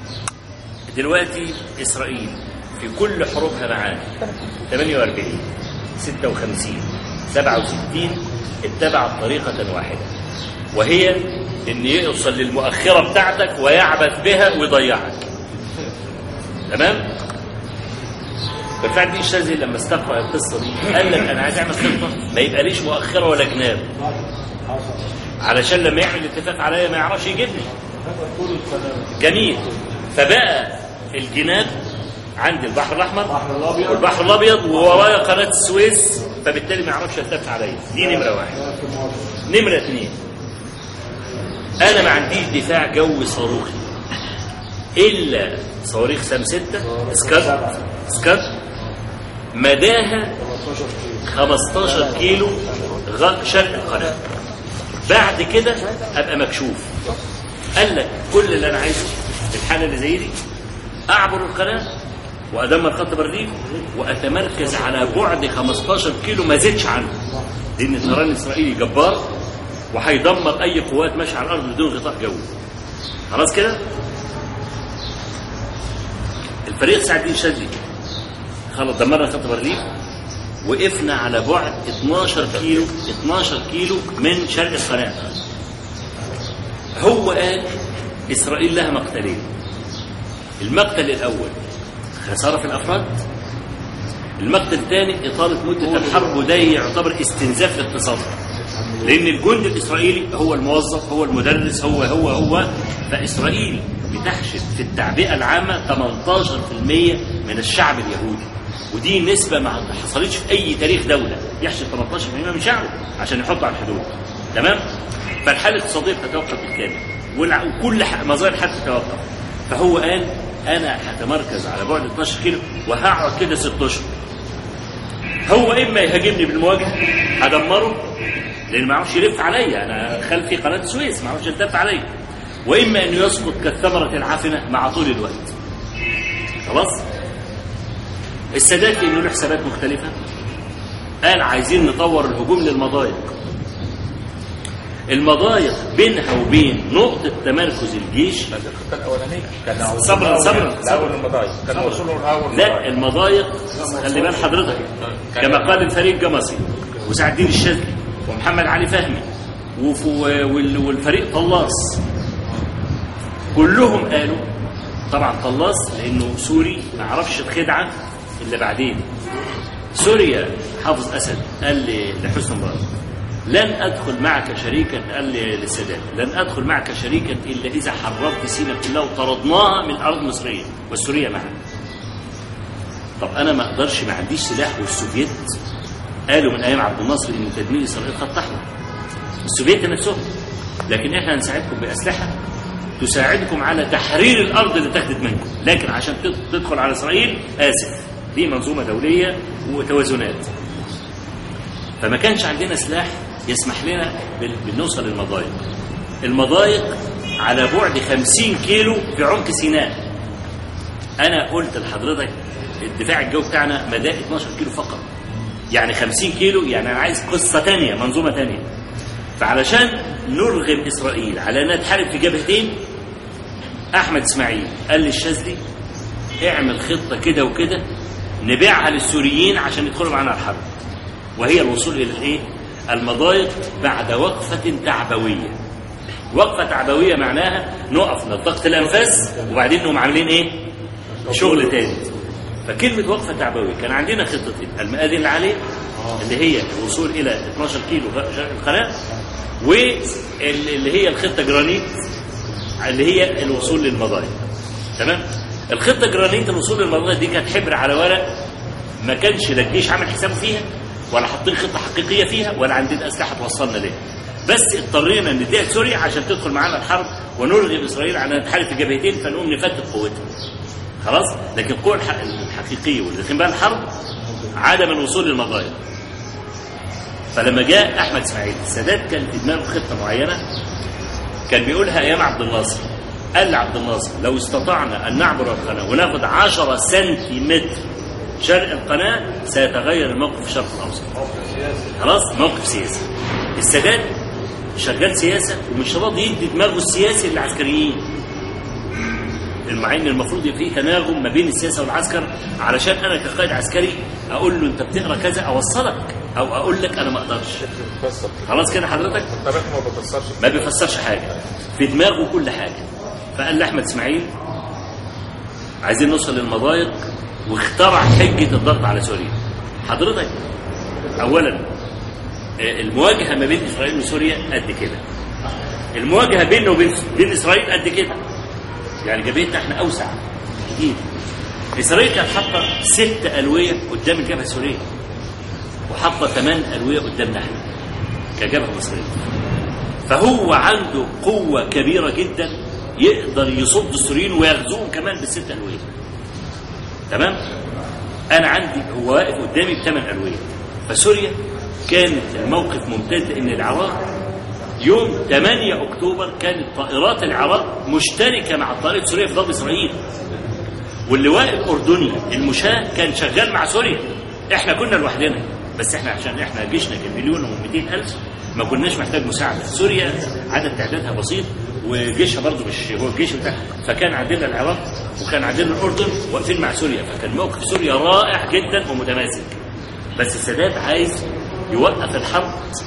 دلوقتي إسرائيل في كل حروبها معانا 48 56 67 اتبعت طريقة واحدة وهي إن يوصل للمؤخرة بتاعتك ويعبث بها ويضيعك تمام؟ بالفعل دي الشاذلي لما استقرأ القصة دي قال لك أنا عايز أعمل خطة ما يبقى ليش مؤخرة ولا جناب علشان لما يعمل اتفاق عليا ما يعرفش يجيبني جميل فبقى الجناب عند البحر الاحمر والبحر الابيض وورايا قناه السويس فبالتالي ما يعرفش يلتف عليا دي نمره واحد نمره اثنين انا ما عنديش دفاع جوي صاروخي الا صواريخ سام 6 سكاد سكاد مداها 15 كيلو غ- شرق القناه بعد كده ابقى مكشوف قال لك كل اللي انا عايزه في الحاله اللي زي دي اعبر القناه وادمر خط برلين واتمركز على بعد 15 كيلو ما زدش عنه لان الطيران الاسرائيلي جبار وهيدمر اي قوات ماشيه على الارض بدون غطاء جوي خلاص كده الفريق سعد الدين شاذلي خلاص دمرنا خط برلين وقفنا على بعد 12 كيلو 12 كيلو من شرق القناه هو قال اسرائيل لها مقتلين المقتل الاول خساره في الافراد المقتل الثاني اطاله مده الحرب وده يعتبر استنزاف لاقتصادها لان الجند الاسرائيلي هو الموظف هو المدرس هو هو هو فاسرائيل بتحشد في التعبئه العامه 18% من الشعب اليهودي ودي نسبه ما حصلتش في اي تاريخ دوله يحشد 18% من شعبه عشان يحطه على الحدود تمام فالحاله الاقتصاديه بتتوقف بالكامل والع- وكل ح- مظاهر الحرب تتوقف فهو قال انا هتمركز على بعد 12 كيلو وهقعد كده ست اشهر هو اما يهاجمني بالمواجهه هدمره لان ما يعرفش يلف عليا انا خلفي قناه السويس ما يعرفش يلتف عليا واما انه يسقط كالثمره العافنه مع طول الوقت خلاص السادات انه له حسابات مختلفه قال عايزين نطور الهجوم للمضايق المضايق بينها وبين نقطة تمركز الجيش الخطه الاولانيه كان صبرا صبرا الاول المضايق كان وصوله الاول لا المضايق خلي بال حضرتك كما قال الفريق جمصي وسعد الدين الشاذلي ومحمد علي فهمي وف- وال- والفريق طلاس كلهم قالوا طبعا طلاس لانه سوري ما عرفش الخدعه الا بعدين سوريا حافظ اسد قال لي- لحسن مبارك لن ادخل معك شريكا قال لي للسادات لن ادخل معك شريكا الا اذا حررت سيناء كلها وطردناها من الارض المصريه والسوريه معنا طب انا ما اقدرش ما عنديش سلاح والسوفييت قالوا من ايام عبد الناصر ان تدمير اسرائيل خط احمر السوفييت نفسهم لكن احنا هنساعدكم باسلحه تساعدكم على تحرير الارض اللي اتاخدت منكم لكن عشان تد- تدخل على اسرائيل اسف دي منظومه دوليه وتوازنات فما كانش عندنا سلاح يسمح لنا بال- بنوصل للمضايق المضايق على بعد 50 كيلو في عمق سيناء انا قلت لحضرتك الدفاع الجوي بتاعنا مداه 12 كيلو فقط يعني 50 كيلو يعني انا عايز قصه تانية منظومه تانية فعلشان نرغم اسرائيل على انها تحارب في جبهتين احمد اسماعيل قال للشاذلي اعمل خطه كده وكده نبيعها للسوريين عشان يدخلوا معانا الحرب وهي الوصول الى الايه المضايق بعد وقفه تعبويه وقفه تعبويه معناها نقف نضغط الانفاس وبعدين نقوم عاملين ايه شغل تاني فكلمة وقفة تعبوية كان عندنا خطتين المآذن العالية اللي هي الوصول إلى 12 كيلو شرق القناة واللي هي الخطة جرانيت اللي هي الوصول للمضايق تمام الخطة جرانيت الوصول للمضايق دي كانت حبر على ورق ما كانش لا الجيش عامل حسابه فيها ولا حاطين خطة حقيقية فيها ولا عندنا أسلحة توصلنا ليها بس اضطرينا نديها لسوريا عشان تدخل معانا الحرب ونرغم إسرائيل على أن تحارب في جبهتين فنقوم نفتت قوتها خلاص لكن القوة الح- الحقيقية واللي داخلين بها الحرب عدم الوصول للمضايق فلما جاء احمد اسماعيل السادات كان في دماغه خطه معينه كان بيقولها ايام عبد الناصر قال لعبد الناصر لو استطعنا ان نعبر القناه وناخد 10 سنتيمتر شرق القناه سيتغير الموقف في الشرق الاوسط خلاص موقف سياسي السادات شغال سياسه ومش راضي يدي دماغه السياسي للعسكريين مع ان المفروض يبقى في تناغم ما بين السياسه والعسكر علشان انا كقائد عسكري اقول له انت بتقرا كذا اوصلك او اقول لك انا ما اقدرش بتفسر خلاص كده حضرتك طب احنا ما بتفسرش ما بيفسرش حاجه في دماغه كل حاجه فقال لاحمد اسماعيل عايزين نوصل للمضايق واخترع حجه الضغط على سوريا حضرتك اولا آه، المواجهه ما بين اسرائيل وسوريا قد كده المواجهه بيننا وبين بين اسرائيل قد كده يعني جبهتنا احنا اوسع كتير اسرائيل كانت حاطه ست الويه قدام الجبهه السوريه وحاطه ثمان الويه قدامنا احنا كجبهه مصريه فهو عنده قوة كبيرة جدا يقدر يصد السوريين ويغزوهم كمان بالست ألوية تمام أنا عندي هو واقف قدامي بثمان ألوية فسوريا كانت الموقف ممتاز لأن العراق يوم 8 أكتوبر كانت طائرات العراق مشتركة مع الطائرات السورية في ضرب إسرائيل واللواء الأردني المشاة كان شغال مع سوريا احنا كنا لوحدنا بس احنا عشان احنا جيشنا كان مليون و200 ألف ما كناش محتاج مساعدة سوريا عدد تعدادها بسيط وجيشها برضه مش هو الجيش بتاعها فكان عندنا العراق وكان عندنا الأردن واقفين مع سوريا فكان موقف سوريا رائع جدا ومتماسك بس السادات عايز يوقف الحرب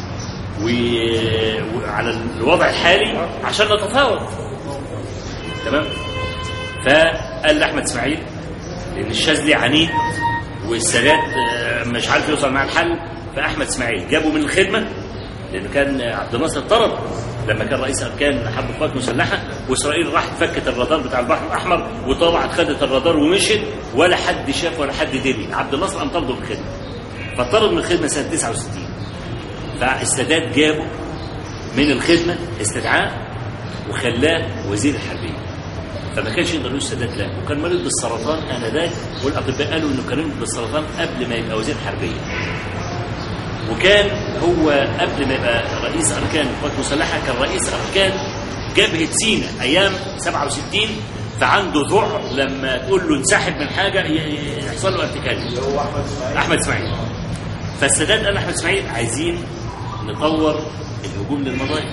و- وعلى الوضع الحالي عشان نتفاوض تمام فقال لاحمد اسماعيل لان الشاذلي عنيد والسادات آه، مش عارف يوصل مع الحل فاحمد اسماعيل جابه من الخدمه لانه كان عبد الناصر طرد لما كان رئيس اركان حرب القوات المسلحه واسرائيل راحت فكت الرادار بتاع البحر الاحمر وطلعت خدت الرادار ومشت ولا حد شاف ولا حد دري عبد الناصر قام طرده من الخدمه فطرد من الخدمه سنه 69 فالسادات جابه من الخدمه استدعاه وخلاه وزير الحربيه فما كانش يقدر يقول السادات لا وكان مريض بالسرطان انذاك والاطباء قالوا انه كان مريض بالسرطان قبل ما يبقى وزير حربيه وكان هو قبل ما يبقى رئيس اركان القوات المسلحه كان رئيس اركان جبهه سيناء ايام 67 فعنده ذعر لما تقول له انسحب من حاجه ي- ي- يحصل له ارتكاز هو احمد اسماعيل احمد اسماعيل فالسادات قال لاحمد اسماعيل عايزين نطور الهجوم للمضايق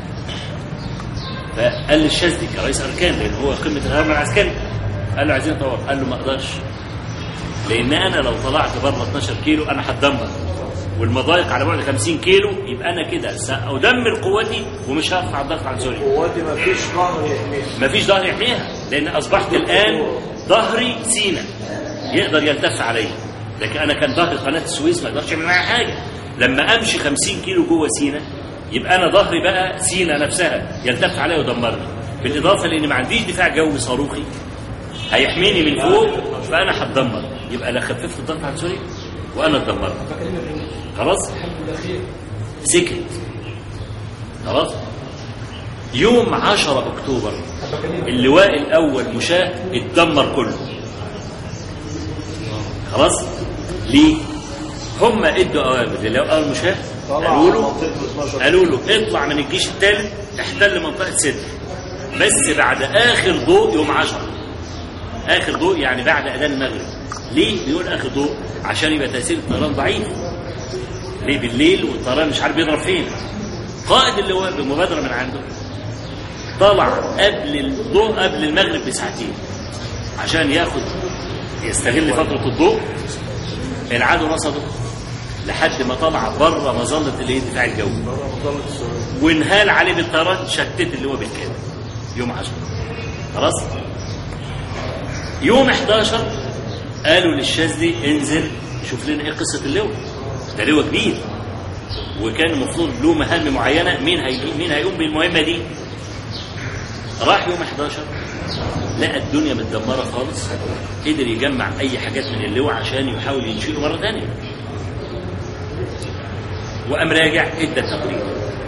فقال للشاذلي كرئيس اركان لان هو قمه الهرم العسكري قال له عايزين نطور قال له ما اقدرش لان انا لو طلعت بره 12 كيلو انا هتدمر والمضايق على بعد 50 كيلو يبقى انا كده سادمر قوتي ومش هرفع الضغط عن سوريا قواتي ما فيش ظهر يحميها مفيش ظهر يحميها لان اصبحت الان ظهري سينا يقدر يلتف عليا لكن انا كان ظهري قناه السويس ما يقدرش يعمل معايا حاجه لما امشي 50 كيلو جوه سينا يبقى انا ظهري بقى سينا نفسها يلتف عليا ويدمرني بالاضافه لان ما عنديش دفاع جوي صاروخي هيحميني من فوق فانا هتدمر يبقى لا خففت الضغط عن سوريا وانا اتدمرت خلاص سكت خلاص يوم 10 اكتوبر اللواء الاول مشاة اتدمر كله خلاص ليه هم ادوا اوامر للواء الاول مشاة قالوا له قالوا له اطلع من الجيش الثالث احتل منطقه ستر بس بعد اخر ضوء يوم 10 اخر ضوء يعني بعد اذان المغرب ليه بيقول اخر ضوء عشان يبقى تاثير الطيران ضعيف ليه بالليل والطيران مش عارف يضرب فين قائد اللواء بمبادره من عنده طلع قبل الضوء قبل المغرب بساعتين عشان ياخد يستغل فتره الضوء العدو رصده لحد ما طلع بره مظله الايه الدفاع الجوي وانهال عليه بالطيران شتت اللي هو بالكامل يوم 10 خلاص يوم 11 قالوا للشاذلي انزل شوف لنا ايه قصه اللواء ده لواء كبير وكان المفروض له مهام معينه مين هي مين هيقوم بالمهمه دي راح يوم 11 لقى الدنيا متدمره خالص قدر يجمع اي حاجات من اللواء عشان يحاول ينشئه مره ثانيه وقام راجع ادى تقرير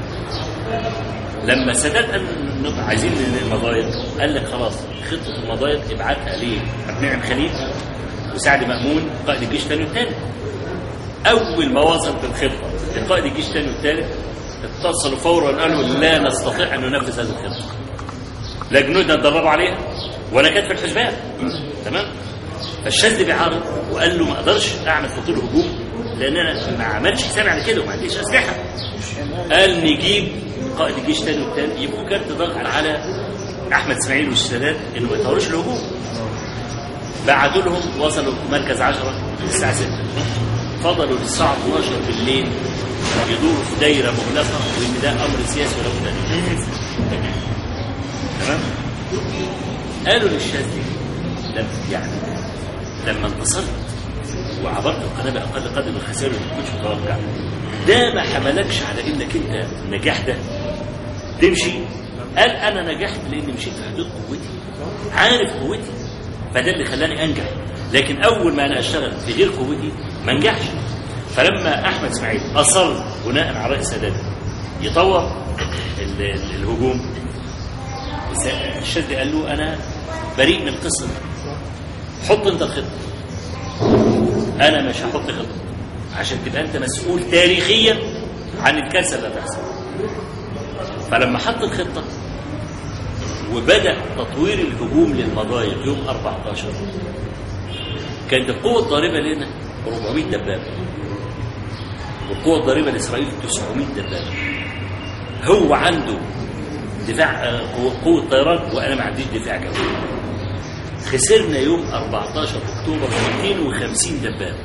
لما السادات قال نبقى عايزين المضايق قال لك خلاص خطه المضايق ابعتها لعبد المنعم خليل وسعد مامون قائد الجيش الثاني والثالث اول ما وصل بالخطه لقائد الجيش الثاني والثالث اتصلوا فورا قالوا لا نستطيع ان ننفذ هذه الخطه لا جنودنا اتدربوا عليها ولا كانت في الحسبان تمام فالشاذلي بيعارض وقال له ما اقدرش اعمل خطوط هجوم لان انا ما عملتش حسابي على كده وما عنديش اسلحه قال نجيب قائد الجيش تاني والتاني يبقوا كانت ضغط على احمد اسماعيل والسادات انه ما يطولوش الهجوم بعتوا لهم وصلوا مركز 10 الساعه 6 فضلوا للساعه 12 بالليل يدوروا في دايره مغلقه وان ده امر سياسي ولا بد منه. تمام قالوا للشاذلي لما يعني لما انتصرت وعبرت القناه باقل قدر من الخسائر اللي ما كنتش متوقع ده ما حملكش على انك انت النجاح ده تمشي قال انا نجحت لاني مشيت في حدود قوتي عارف قوتي فده اللي خلاني انجح لكن اول ما انا اشتغل في غير قوتي ما انجحش فلما احمد اسماعيل اصر بناء على راي السادات يطور ال- ال- الهجوم الشاذلي قال له انا بريء من القصه دي حط انت الخطه انا مش هحط خطه عشان تبقى انت مسؤول تاريخيا عن الكارثه اللي هتحصل فلما حط الخطه وبدا تطوير الهجوم للمضايق يوم 14 كانت القوه الضاربه لنا 400 دبابه والقوه الضاربه لاسرائيل 900 دبابه هو عنده دفاع آه، قوة- قوة طيران وأنا ما عنديش دفاع جوي خسرنا يوم 14 أكتوبر 250 دبابة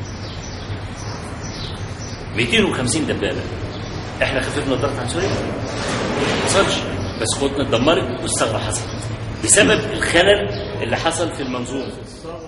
250 دبابة احنا خففنا الضغط عن سوريا ما حصلش بس قوتنا اتدمرت والثغرة حصلت بسبب الخلل اللي حصل في المنظومة